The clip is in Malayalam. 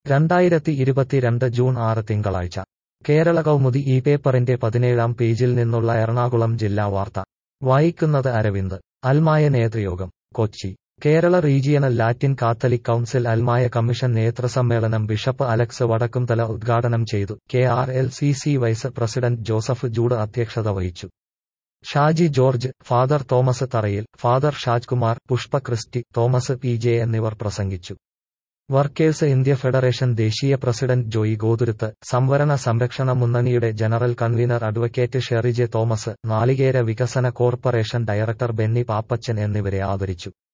രണ്ടായിരത്തി ഇരുപത്തിരണ്ട് ജൂൺ ആറ് തിങ്കളാഴ്ച കേരള കൗമുദി ഈ പേപ്പറിന്റെ പതിനേഴാം പേജിൽ നിന്നുള്ള എറണാകുളം ജില്ലാ വാർത്ത വായിക്കുന്നത് അരവിന്ദ് അൽമായ നേതൃയോഗം Kochi Kerala regional Latin Catholic council അൽമായ കമ്മീഷൻ നേതൃസമ്മേളനം ബിഷപ്പ് അലക്സ് വടക്കുംതല ഉദ്ഘാടനം ചെയ്തു K R L C C vice president Joseph Jude അധ്യക്ഷത വഹിച്ചു Shaji George father Thomas Tharayil father Shajkumar Pushpa Christy Thomas P J എന്നിവർ പ്രസംഗിച്ചു വർക്കേഴ്സ് ഇന്ത്യ ഫെഡറേഷൻ ദേശീയ പ്രസിഡന്റ് ജോയി ഗോതുരുത്ത് സംവരണ സംരക്ഷണ മുന്നണിയുടെ general convener advocate Sherry J Thomas നാളികേര വികസന കോർപ്പറേഷൻ ഡയറക്ടർ ബെന്നി പാപ്പച്ചൻ എന്നിവരെ ആദരിച്ചു